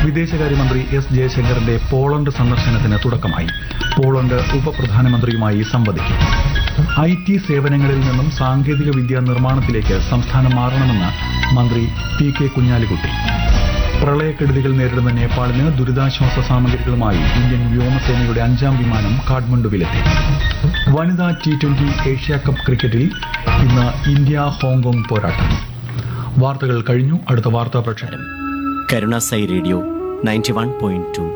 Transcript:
വിദേശകാര്യമന്ത്രി S ജയശങ്കറിന്റെ Poland സന്ദർശനത്തിന് തുടക്കമായി പോളണ്ട് ഉപപ്രധാനമന്ത്രിയുമായി സംവദിക്കും ഐ ടി സേവനങ്ങളിൽ നിന്നും സാങ്കേതിക വിദ്യ നിർമ്മാണത്തിലേക്ക് സംസ്ഥാനം മാറണമെന്ന് മന്ത്രി പി കെ കുഞ്ഞാലിക്കുട്ടി പ്രളയക്കെടുതികൾ നേരിടുന്ന നേപ്പാളിന് ദുരിതാശ്വാസ സാമഗ്രികളുമായി ഇന്ത്യൻ വ്യോമസേനയുടെ അഞ്ചാം വിമാനം കാഠ്മണ്ഡുവിലെത്തി വനിതാ ടി ട്വന്റി ഏഷ്യ കപ്പ് ക്രിക്കറ്റിൽ ഇന്ന് ഇന്ത്യ ഹോങ്കോങ് പോരാട്ടം വാർത്തകൾ കഴിഞ്ഞു അടുത്ത വാർത്താ പ്രക്ഷേപണം കരുണാസൈ radio ninety one point to